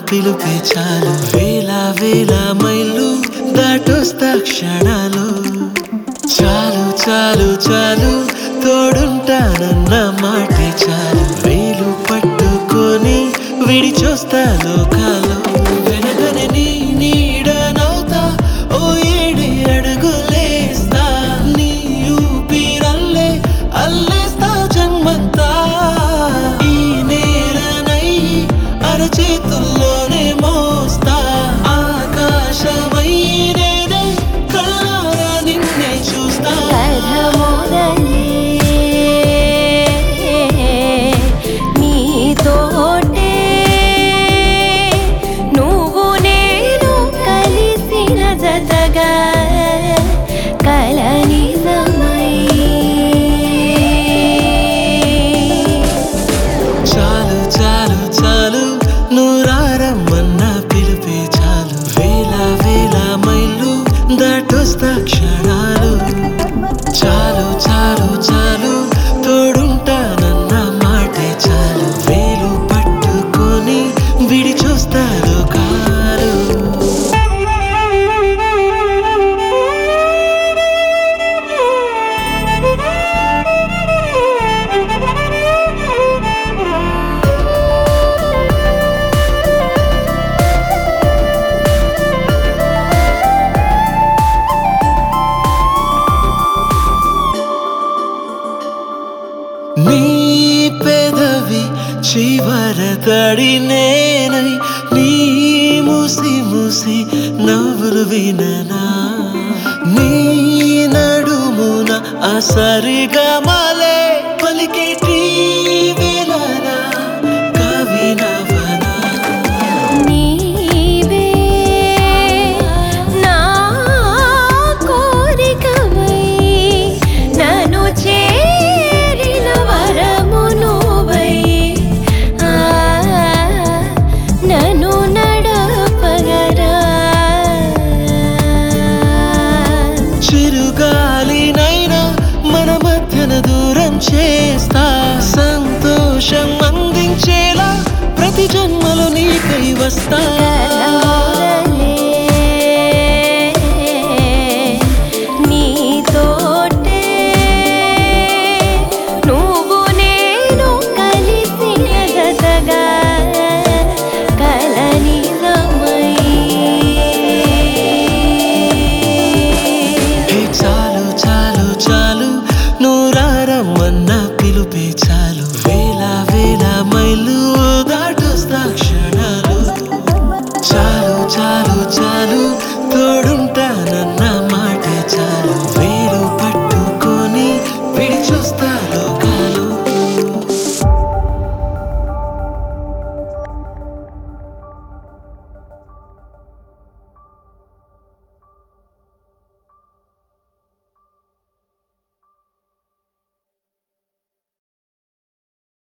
పిలుపే చాలు వేల వేల మైళ్ళు దాటొస్తా క్షణాలు చాలు చాలు చాలు తోడుంటానన్న మాటే చాలు వేలు పట్టుకొని విడిచొస్తా లోకాలు వెనకనే నీ నీడనవుతా ఓ ఏడి అడుగులేస్తా నీ ఊపిరల్లే అల్లేస్తా జన్మంతా ఈ నేలనై అరచేతుల్లోనే మోస్తా ఆకాశమై నేనే కళ్ళారా నిన్నే చూస్తా కథ మొదలే నీతోటే నువ్వు నేను కలిసిన జతగా కల నిజమై చాలు చాలు చాలు నూరారమ్మన్న పిలిపే చాలు వేల వేల మైళ్ళు దాటొస్తా క్షణాలు చాలు చాలు చాలు తోడుంటానన్న మాటే చాలు వేలు పట్టుకొని విడిచొస్తా లోకాలు నీ పెదవి చివర తడి నేనై నీ ముసి ముసి నవ్వులు విననా నీ నడుమున అసరిగా మలే